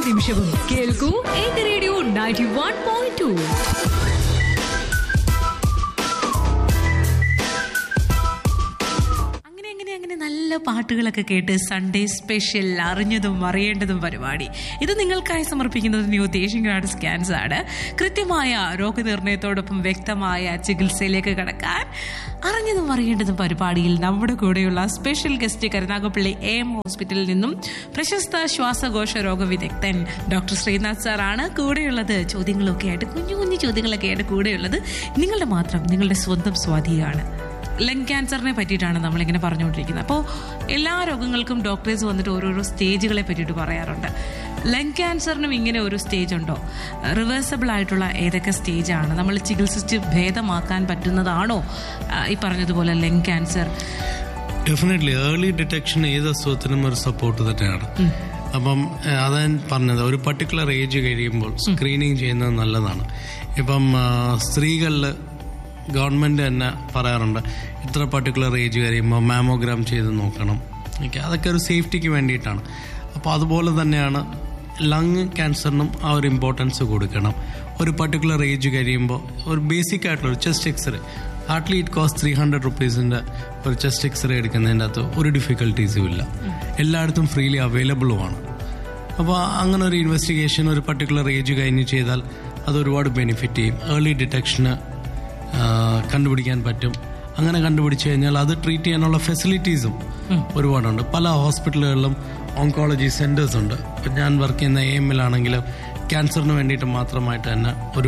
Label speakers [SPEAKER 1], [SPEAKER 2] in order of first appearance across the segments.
[SPEAKER 1] നിമിഷവും കേൾക്കൂ എന്റെ radio ninety one point two
[SPEAKER 2] അങ്ങനെ അങ്ങനെ അങ്ങനെ നല്ല പാട്ടുകളൊക്കെ കേട്ട് സൺഡേ സ്പെഷ്യൽ അറിഞ്ഞതും അറിയേണ്ടതും പരിപാടി ഇത് നിങ്ങൾക്കായി സമർപ്പിക്കുന്നത് ന്യൂ ദേശിംഗാട് സ്കാൻസ് ആണ് കൃത്യമായ രോഗനിർണയത്തോടൊപ്പം വ്യക്തമായ ചികിത്സയിലേക്ക് കടക്കാൻ അറിഞ്ഞതും അറിയേണ്ടതും പരിപാടിയിൽ നമ്മുടെ കൂടെയുള്ള special guest Karunagappally A M ഹോസ്പിറ്റലിൽ നിന്നും പ്രശസ്ത ശ്വാസകോശ രോഗ വിദഗ്ധൻ ഡോക്ടർ ശ്രീനാഥ് സാറാണ് കൂടെയുള്ളത് ചോദ്യങ്ങളൊക്കെ ആയിട്ട് കുഞ്ഞു കുഞ്ഞു ചോദ്യങ്ങളൊക്കെ ആയിട്ട് കൂടെയുള്ളത് നിങ്ങളുടെ മാത്രം നിങ്ങളുടെ സ്വന്തം സ്വാധീനമാണ് ലങ് ക്യാൻസറിനെ പറ്റിയിട്ടാണ് നമ്മളിങ്ങനെ പറഞ്ഞുകൊണ്ടിരിക്കുന്നത് അപ്പോൾ എല്ലാ രോഗങ്ങൾക്കും ഡോക്ടേഴ്സ് വന്നിട്ട് ഓരോരോ സ്റ്റേജുകളെ പറ്റിയിട്ട് പറയാറുണ്ട് ലങ് ക്യാൻസറിനും ഇങ്ങനെ ഒരു സ്റ്റേജ് ഉണ്ടോ റിവേഴ്സബിൾ ആയിട്ടുള്ള ഏതൊക്കെ സ്റ്റേജാണ് നമ്മൾ ചികിത്സിച്ച് ഭേദമാക്കാൻ പറ്റുന്നതാണോ ആ, ഈ പറഞ്ഞതുപോലെ lung cancer
[SPEAKER 3] definitely early detection ഏത് അസുഖത്തിനും ഒരു സപ്പോർട്ട് തന്നെയാണ് അപ്പം ഏഹ്, അതാ ഞാൻ പറഞ്ഞത് ഒരു പർട്ടിക്കുലർ ഏജ് കഴിയുമ്പോൾ സ്ക്രീനിങ് ചെയ്യുന്നത് നല്ലതാണ് ഇപ്പം സ്ത്രീകളിൽ ഗവൺമെന്റ് തന്നെ പറയാറുണ്ട് ഇത്ര പർട്ടിക്കുലർ ഏജ് കഴിയുമ്പോൾ മാമോഗ്രാം ചെയ്ത് നോക്കണം ഓക്കെ അതൊക്കെ ഒരു സേഫ്റ്റിക്ക് വേണ്ടിയിട്ടാണ് അപ്പോൾ അതുപോലെ തന്നെയാണ് ലങ് ക്യാൻസറിനും ആ ഒരു ഇമ്പോർട്ടൻസ് കൊടുക്കണം ഒരു പർട്ടിക്കുലർ ഏജ് കഴിയുമ്പോൾ ഒരു ബേസിക് ആയിട്ടുള്ള ഒരു chest x-ray hardly it cost three hundred റുപ്പീസിന്റെ ഒരു ചെസ്റ്റ് എക്സ്റേ എടുക്കുന്നതിൻ്റെ അകത്ത് ഒരു ഡിഫിക്കൽട്ടീസും ഇല്ല എല്ലായിടത്തും ഫ്രീലി അവൈലബിളുമാണ് അപ്പോൾ അങ്ങനെ ഒരു ഇൻവെസ്റ്റിഗേഷൻ ഒരു പർട്ടിക്കുലർ ഏജ് കഴിഞ്ഞ് ചെയ്താൽ അത് ഒരുപാട് ബെനിഫിറ്റ് ചെയ്യും ഏർലി ഡിറ്റക്ഷന് കണ്ടുപിടിക്കാൻ പറ്റും അങ്ങനെ കണ്ടുപിടിച്ചു കഴിഞ്ഞാൽ അത് ട്രീറ്റ് ചെയ്യാനുള്ള ഫെസിലിറ്റീസും ഒരുപാടുണ്ട് പല ഹോസ്പിറ്റലുകളിലും ഓങ്കോളജി സെന്റേഴ്സ് ഉണ്ട് ഇപ്പം ഞാൻ വർക്ക് ചെയ്യുന്ന എ എം ആണെങ്കിലും ക്യാൻസറിന് വേണ്ടിയിട്ട് മാത്രമായിട്ട് തന്നെ ഒരു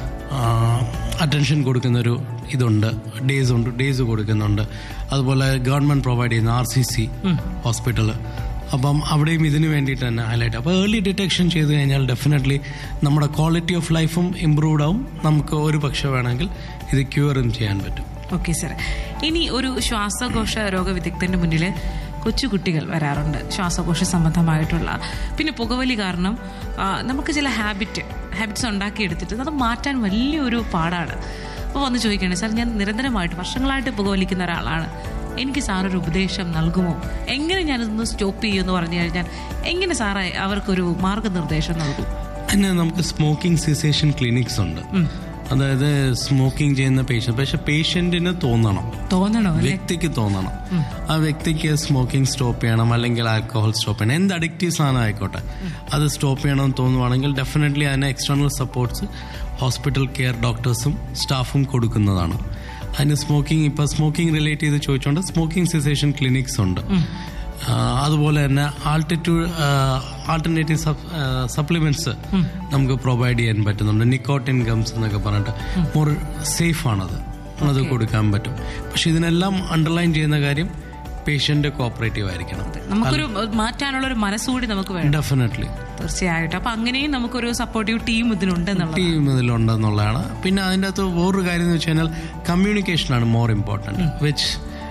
[SPEAKER 3] അറ്റൻഷൻ കൊടുക്കുന്ന ഒരു ഇതുണ്ട് ഡേയ്സ് ഉണ്ട് ഡേയ്സ് കൊടുക്കുന്നുണ്ട് അതുപോലെ ഗവൺമെന്റ് പ്രൊവൈഡ് ചെയ്യുന്ന ആർ സി സി ഹോസ്പിറ്റൽ അപ്പം അവിടെയും ഇതിന് വേണ്ടിയിട്ട് തന്നെ ഹൈലൈറ്റ് അപ്പോൾ ഏർലി ഡിറ്റക്ഷൻ ചെയ്ത് കഴിഞ്ഞാൽ ഡെഫിനറ്റ്ലി നമ്മുടെ ക്വാളിറ്റി ഓഫ് ലൈഫും ഇമ്പ്രൂവ്ഡ് ആവും നമുക്ക് ഒരു പക്ഷെ വേണമെങ്കിൽ ഇത് ക്യൂറും ചെയ്യാൻ പറ്റും
[SPEAKER 2] ഓക്കെ സർ ഇനി ഒരു ശ്വാസകോശ രോഗ വിദഗ്ധന്റെ മുന്നിൽ കൊച്ചുകുട്ടികൾ വരാറുണ്ട് ശ്വാസകോശ സംബന്ധമായിട്ടുള്ള പിന്നെ പുകവലി കാരണം ആ, നമുക്ക് ചില ഹാബിറ്റ് ഹാബിറ്റ്സ് ഉണ്ടാക്കിയെടുത്തിട്ട് അത് മാറ്റാൻ വലിയൊരു പാടാണ് അപ്പോൾ വന്ന് ചോദിക്കണേ സാർ ഞാൻ നിരന്തരമായിട്ട് വർഷങ്ങളായിട്ട് പുകവലിക്കുന്ന ഒരാളാണ് എനിക്ക് സാർ ഒരു ഉപദേശം നൽകുമോ എങ്ങനെ ഞാനിതൊന്ന് സ്റ്റോപ്പ് ചെയ്യുമെന്ന് പറഞ്ഞു കഴിഞ്ഞാൽ എങ്ങനെ സാറേ അവർക്കൊരു മാർഗനിർദ്ദേശം നൽകും
[SPEAKER 3] അതിന് നമുക്ക് സ്മോക്കിംഗ് സിസേഷൻ ക്ലിനിക്സ് ഉണ്ട് അതായത് സ്മോക്കിംഗ് ചെയ്യുന്ന പേഷ്യന്റ് പക്ഷെ പേഷ്യന്റിന് തോന്നണം
[SPEAKER 2] തോന്നണോ അല്ലേ
[SPEAKER 3] വ്യക്തിക്ക് തോന്നണം ആ വ്യക്തിക്ക് സ്മോക്കിംഗ് സ്റ്റോപ്പ് ചെയ്യണം അല്ലെങ്കിൽ ആൽക്കഹോൾ സ്റ്റോപ്പ് ചെയ്യണം എന്ത് അഡിക്റ്റീവ് സാധനം ആയിക്കോട്ടെ അത് സ്റ്റോപ്പ് ചെയ്യണമെന്ന് തോന്നുവാണെങ്കിൽ ഡെഫിനറ്റ്ലി അതിന് എക്സ്റ്റേണൽ സപ്പോർട്ട്സ് ഹോസ്പിറ്റൽ കെയർ ഡോക്ടേഴ്സും സ്റ്റാഫും കൊടുക്കുന്നതാണ് അതിന് സ്മോക്കിംഗ് ഇപ്പൊ സ്മോക്കിംഗ് റിലേറ്റ് ചെയ്ത് ചോദിച്ചുകൊണ്ട് സ്മോക്കിംഗ് സിസേഷൻ ക്ലിനിക്സ് ഉണ്ട് ആ, അതുപോലെ തന്നെ ആൾട്ടിറ്റ്യൂഡ് ആൾട്ടർനേറ്റീവ് സപ്ലിമെന്റ്സ് നമുക്ക് പ്രൊവൈഡ് ചെയ്യാൻ പറ്റുന്നുണ്ട് നിക്കോട്ടിൻ ഗംസ് എന്നൊക്കെ പറഞ്ഞിട്ട് മോർ സേഫ് ആണത് അത് കൊടുക്കാൻ പറ്റും പക്ഷെ ഇതിനെല്ലാം അണ്ടർലൈൻ ചെയ്യുന്ന കാര്യം പേഷ്യന്റ് കോപ്പറേറ്റീവ് ആയിരിക്കണം
[SPEAKER 2] നമുക്കൊരു മാറ്റാനുള്ള ഒരു മനസ്സുകൂടി നമുക്ക് വേണം
[SPEAKER 3] ഡെഫിനറ്റ്ലി
[SPEAKER 2] തീർച്ചയായിട്ടും അപ്പൊ അങ്ങനെയും നമുക്കൊരു സപ്പോർട്ടീവ് ടീം ഇതിനുണ്ടെന്നുള്ളത്
[SPEAKER 3] ടീം ഇതിലുണ്ടെന്നുള്ളതാണ് പിന്നെ അതിൻ്റെ അകത്ത് വേറൊരു കാര്യം എന്ന് വെച്ച് കഴിഞ്ഞാൽ കമ്മ്യൂണിക്കേഷനാണ് മോർ ഇമ്പോർട്ടൻറ്റ് വിച്ച്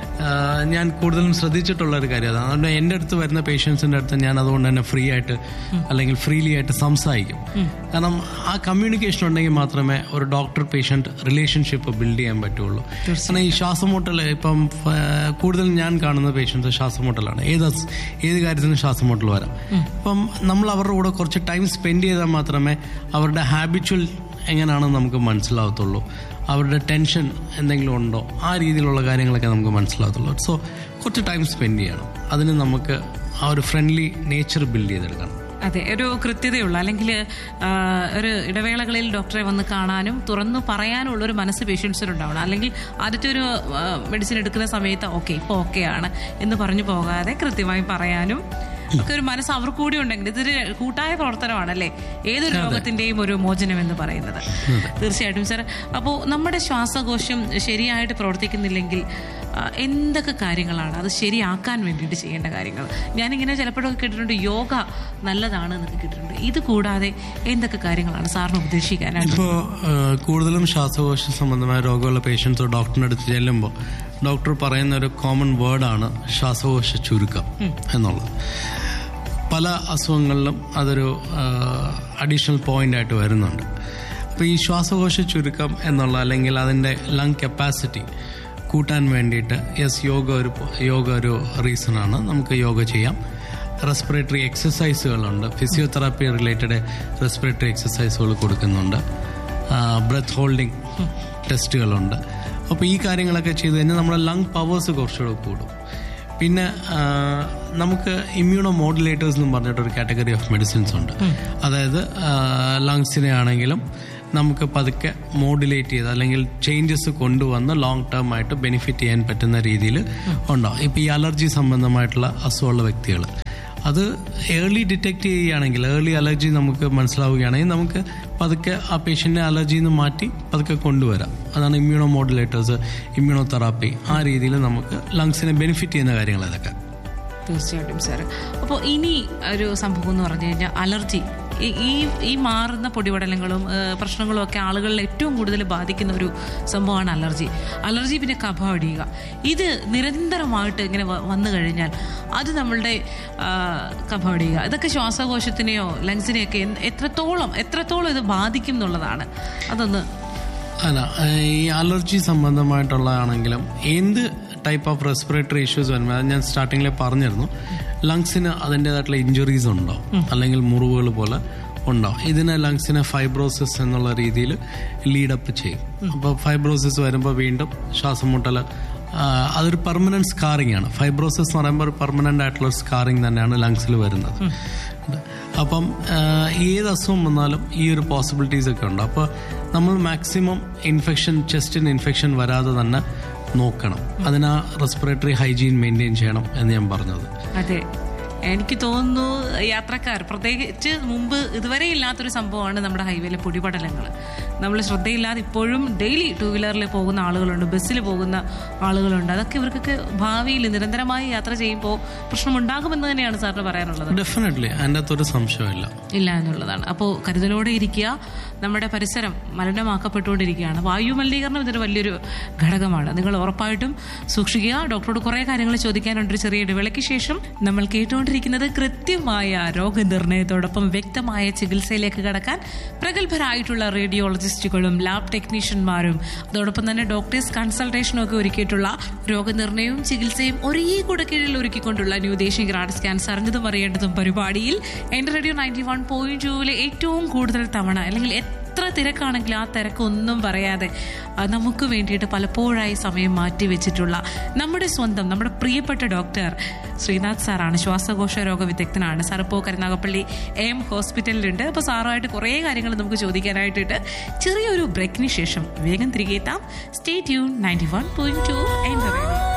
[SPEAKER 3] ഞാൻ കൂടുതലും ശ്രദ്ധിച്ചിട്ടുള്ള ഒരു കാര്യം അതാണ് അതുകൊണ്ട് എൻ്റെ അടുത്ത് വരുന്ന പേഷ്യൻസിൻ്റെ അടുത്ത് ഞാൻ അതുകൊണ്ട് തന്നെ ഫ്രീ ആയിട്ട് അല്ലെങ്കിൽ ഫ്രീലി ആയിട്ട് സംസാരിക്കും കാരണം ആ കമ്മ്യൂണിക്കേഷൻ ഉണ്ടെങ്കിൽ മാത്രമേ ഒരു ഡോക്ടർ പേഷ്യന്റ് റിലേഷൻഷിപ്പ് ബിൽഡ് ചെയ്യാൻ പറ്റുള്ളൂ കാരണം ഈ ശ്വാസമുട്ടൽ ഇപ്പം ആ, കൂടുതലും ഞാൻ കാണുന്ന പേഷ്യൻസ് ശ്വാസമുട്ടലാണ് ഏത് അസ്- ഏത് കാര്യത്തിനും ശ്വാസമുട്ടൽ വരാം അപ്പം നമ്മൾ അവരുടെ കൂടെ കുറച്ച് ടൈം സ്പെൻഡ് ചെയ്താൽ മാത്രമേ അവരുടെ ഹാബിച്വൽ എങ്ങനെയാണെന്ന് നമുക്ക് മനസ്സിലാവത്തുള്ളൂ അവരുടെ ടെൻഷൻ എന്തെങ്കിലും ഉണ്ടോ ആ രീതിയിലുള്ള കാര്യങ്ങളൊക്കെ നമുക്ക് മനസ്സിലാവത്തുള്ളൂ സോ കുറച്ച് ടൈം സ്പെൻഡ് ചെയ്യണം അതിന് നമുക്ക് ആ ഒരു ഫ്രണ്ട്ലി നേച്ചർ ബിൽഡ് ചെയ്തെടുക്കണം
[SPEAKER 2] അതെ ഒരു കൃത്യതയുള്ള അല്ലെങ്കിൽ ഒരു ഇടവേളകളിൽ ഡോക്ടറെ വന്ന് കാണാനും തുറന്നു പറയാനുള്ള ഒരു മനസ്സ് പേഷ്യൻസിനുണ്ടാവണം അല്ലെങ്കിൽ ആദ്യത്തെ ഒരു മെഡിസിൻ എടുക്കുന്ന സമയത്ത് ഓക്കെ ഇപ്പോൾ ഓക്കെയാണ് എന്ന് പറഞ്ഞു പോകാതെ കൃത്യമായി പറയാനും ഒക്കെ ഒരു മനസ്സ് അവർക്ക് കൂടി ഉണ്ടെങ്കിൽ ഇതൊരു കൂട്ടായ പ്രവർത്തനമാണല്ലേ ഏതൊരു രോഗത്തിന്റെയും ഒരു മോചനം എന്ന് പറയുന്നത് തീർച്ചയായിട്ടും സാർ അപ്പോൾ നമ്മുടെ ശ്വാസകോശം ശരിയായിട്ട് പ്രവർത്തിക്കുന്നില്ലെങ്കിൽ ആ, എന്തൊക്കെ കാര്യങ്ങളാണ് അത് ശരിയാക്കാൻ വേണ്ടിയിട്ട് ചെയ്യേണ്ട കാര്യങ്ങൾ ഞാനിങ്ങനെ ചിലപ്പോഴൊക്കെ കേട്ടിട്ടുണ്ട് യോഗ നല്ലതാണ് എന്നൊക്കെ കേട്ടിട്ടുണ്ട് ഇത് കൂടാതെ എന്തൊക്കെ കാര്യങ്ങളാണ് സാറിന് ഉപദേശിക്കാനായിട്ട്
[SPEAKER 3] ഇപ്പോൾ കൂടുതലും ശ്വാസകോശ സംബന്ധമായ രോഗമുള്ള പേഷ്യൻസ് ഡോക്ടറിന്റെ അടുത്ത് ചെല്ലുമ്പോൾ ഡോക്ടർ പറയുന്ന ഒരു കോമൺ വേർഡാണ് ശ്വാസകോശ ചുരുക്കം എന്നുള്ളത് പല അസുഖങ്ങളിലും അതൊരു അഡീഷണൽ പോയിന്റ് ആയിട്ട് വരുന്നുണ്ട് അപ്പോൾ ഈ ശ്വാസകോശ ചുരുക്കം എന്നുള്ള അല്ലെങ്കിൽ അതിൻ്റെ ലങ് കപ്പാസിറ്റി കൂട്ടാൻ വേണ്ടിയിട്ട് യെസ് യോഗ ഒരു യോഗ ഒരു റീസണാണ് നമുക്ക് യോഗ ചെയ്യാം റെസ്പിറേറ്ററി എക്സസൈസുകളുണ്ട് ഫിസിയോതെറാപ്പി റിലേറ്റഡ് റെസ്പിറേറ്ററി എക്സസൈസുകൾ കൊടുക്കുന്നുണ്ട് ബ്രത്ത് ഹോൾഡിംഗ് ടെസ്റ്റുകളുണ്ട് അപ്പോൾ ഈ കാര്യങ്ങളൊക്കെ ചെയ്ത് കഴിഞ്ഞാൽ നമ്മുടെ ലങ് പവേഴ്സ് കുറച്ചുകൂടെ കൂടും പിന്നെ ആ, നമുക്ക് ഇമ്മ്യൂണോ മോഡുലേറ്റേഴ്സ് എന്ന് പറഞ്ഞിട്ടൊരു കാറ്റഗറി ഓഫ് മെഡിസിൻസ് ഉണ്ട് അതായത് ലങ്സിനെ ആണെങ്കിലും നമുക്ക് പതുക്കെ മോഡുലേറ്റ് ചെയ്ത് അല്ലെങ്കിൽ ചേഞ്ചസ് കൊണ്ടുവന്ന് ലോങ് ടേം ആയിട്ട് ബെനിഫിറ്റ് ചെയ്യാൻ പറ്റുന്ന രീതിയിൽ ഉണ്ടാവും ഇപ്പം ഈ അലർജി സംബന്ധമായിട്ടുള്ള അസുഖമുള്ള വ്യക്തികൾ അത് ഏർലി ഡിറ്റക്ട് ചെയ്യുകയാണെങ്കിൽ ഏർലി അലർജി നമുക്ക് മനസ്സിലാവുകയാണെങ്കിൽ നമുക്ക് പതുക്കെ ആ പേഷ്യന്റിനെ അലർജിയിൽ നിന്ന് മാറ്റി പതുക്കെ കൊണ്ടുവരാം അതാണ് ഇമ്മ്യൂണോ മോഡുലേറ്റേഴ്സ് ഇമ്മ്യൂണോ തെറാപ്പി ആ രീതിയിൽ നമുക്ക് ലങ്സിനെ ബെനിഫിറ്റ് ചെയ്യുന്ന കാര്യങ്ങൾ അതൊക്കെ
[SPEAKER 2] തീർച്ചയായിട്ടും സാർ അപ്പോൾ ഇനി ഒരു സംഭവം എന്ന് പറഞ്ഞു കഴിഞ്ഞാൽ അലർജി ഈ- ഈ ഈ മാറുന്ന പൊടിപടലങ്ങളും ഏഹ്, പ്രശ്നങ്ങളും ഒക്കെ ആളുകളിൽ ഏറ്റവും കൂടുതൽ ബാധിക്കുന്ന ഒരു സംഭവമാണ് അലർജി അലർജി പിന്നെ കഫ അടിയുക ഇത് നിരന്തരമായിട്ട് ഇങ്ങനെ വ- വന്നു കഴിഞ്ഞാൽ അത് നമ്മളുടെ ആ, കഫ അടിയുക ഇതൊക്കെ ശ്വാസകോശത്തിനെയോ ലങ്സിനെയൊക്കെ എന്ത്- എത്രത്തോളം എത്രത്തോളം ഇത് ബാധിക്കും എന്നുള്ളതാണ് അതൊന്ന്
[SPEAKER 3] അല്ല ഏഹ് ഈ അലർജി സംബന്ധമായിട്ടുള്ളതാണെങ്കിലും എന്ത് ടൈപ്പ് ഓഫ് റെസ്പിറേറ്ററി ഇഷ്യൂസ് വരുമ്പോൾ അത് ഞാൻ സ്റ്റാർട്ടിങ്ങിൽ പറഞ്ഞിരുന്നു ലങ്സിന് അതിൻ്റെതായിട്ടുള്ള ഇഞ്ചുറീസ് ഉണ്ടാവും അല്ലെങ്കിൽ മുറിവുകൾ പോലെ ഉണ്ടാവും ഇതിനെ ലങ്സിനെ ഫൈബ്രോസിസ് എന്നുള്ള രീതിയിൽ ലീഡപ്പ് ചെയ്യും അപ്പോൾ ഫൈബ്രോസിസ് വരുമ്പോൾ വീണ്ടും ശ്വാസം മുട്ടൽ അതൊരു പെർമനന്റ് സ്കാറിംഗ് ആണ് ഫൈബ്രോസിസ് എന്ന് പറയുമ്പോൾ ഒരു പെർമനന്റ് ആയിട്ടുള്ള സ്കാറിംഗ് തന്നെയാണ് ലങ്സിൽ വരുന്നത് അപ്പം ആ, ഏത് അസുഖം വന്നാലും ഈ ഒരു പോസിബിലിറ്റീസ് ഒക്കെ ഉണ്ട് അപ്പോൾ നമ്മൾ മാക്സിമം ഇൻഫെക്ഷൻ ചെസ്റ്റിന് ഇൻഫെക്ഷൻ വരാതെ തന്നെ നോക്കണം അതിന് റെസ്പിറേറ്ററി ഹൈജീൻ മെയിൻറ്റെയിൻ ചെയ്യണം എന്ന് ഞാൻ പറഞ്ഞത്
[SPEAKER 2] അതെ എനിക്ക് തോന്നുന്നു യാത്രക്കാർ പ്രത്യേകിച്ച് മുമ്പ് ഇതുവരെ ഇല്ലാത്തൊരു സംഭവമാണ് നമ്മുടെ ഹൈവേയിലെ പൊടിപടലങ്ങൾ നമ്മൾ ശ്രദ്ധയില്ലാതെ ഇപ്പോഴും ഡെയിലി ടൂ വീലറിൽ പോകുന്ന ആളുകളുണ്ട് ബസ്സിൽ പോകുന്ന ആളുകളുണ്ട് അതൊക്കെ ഇവർക്കൊക്കെ ഭാവിയിൽ നിരന്തരമായി യാത്ര ചെയ്യുമ്പോൾ പ്രശ്നമുണ്ടാകുമെന്ന് തന്നെയാണ് സാറിന് പറയാനുള്ളത്
[SPEAKER 3] ഡെഫിനറ്റ്ലി അതിൻ്റെ അകത്തൊരു സംശയമില്ല
[SPEAKER 2] ഇല്ല എന്നുള്ളതാണ് അപ്പോൾ കരുതലോടെ ഇരിക്കുക നമ്മുടെ പരിസരം മലിനമാക്കപ്പെട്ടുകൊണ്ടിരിക്കുകയാണ് വായു മലിനീകരണം ഇതൊരു വലിയൊരു ഘടകമാണ് നിങ്ങൾ ഉറപ്പായിട്ടും സൂക്ഷിക്കുക ഡോക്ടറോട് കുറേ കാര്യങ്ങൾ ചോദിക്കാനുണ്ട് ഒരു ചെറിയ ഇടവേളയ്ക്ക് ശേഷം നമ്മൾ കേട്ടുകൊണ്ടിരിക്കുന്നത് കൃത്യമായ രോഗനിർണയത്തോടൊപ്പം വ്യക്തമായ ചികിത്സയിലേക്ക് കടക്കാൻ പ്രഗത്ഭരായിട്ടുള്ള റേഡിയോളജിസ്റ്റുകളും ലാബ് ടെക്നീഷ്യന്മാരും അതോടൊപ്പം തന്നെ ഡോക്ടേഴ്സ് കൺസൾട്ടേഷനും ഒക്കെ ഒരുക്കിയിട്ടുള്ള രോഗനിർണയവും ചികിത്സയും ഒരേ കൂടെ കീഴിൽ ഒരുക്കിക്കൊണ്ടുള്ള ന്യൂ ദേശീയ ഗ്രാഡ്സ് ക്യാൻസർ അറിഞ്ഞതും അറിയേണ്ടതും പരിപാടിയിൽ എന്റെ റേഡിയോ നയൻറ്റി വൺ പോയിന്റ് ടൂവിലെ ഏറ്റവും കൂടുതൽ തവണ അല്ലെങ്കിൽ എത്ര തിരക്കാണെങ്കിലും ആ തിരക്കൊന്നും പറയാതെ ആ, നമുക്ക് വേണ്ടിയിട്ട് പലപ്പോഴായി സമയം മാറ്റി വെച്ചിട്ടുള്ള നമ്മുടെ സ്വന്തം നമ്മുടെ പ്രിയപ്പെട്ട ഡോക്ടർ ശ്രീനാഥ് സാറാണ് ശ്വാസകോശ രോഗ വിദഗ്ധനാണ് സാർ ഇപ്പോൾ കരുനാഗപ്പള്ളി എം ഹോസ്പിറ്റലിലുണ്ട് അപ്പോൾ സാറുമായിട്ട് കുറേ കാര്യങ്ങൾ നമുക്ക് ചോദിക്കാനായിട്ടിട്ട് ചെറിയൊരു ബ്രേക്കിന് ശേഷം വേഗം തിരികെ എത്താം stay tune ninety one point two എൻ റേഡിയോ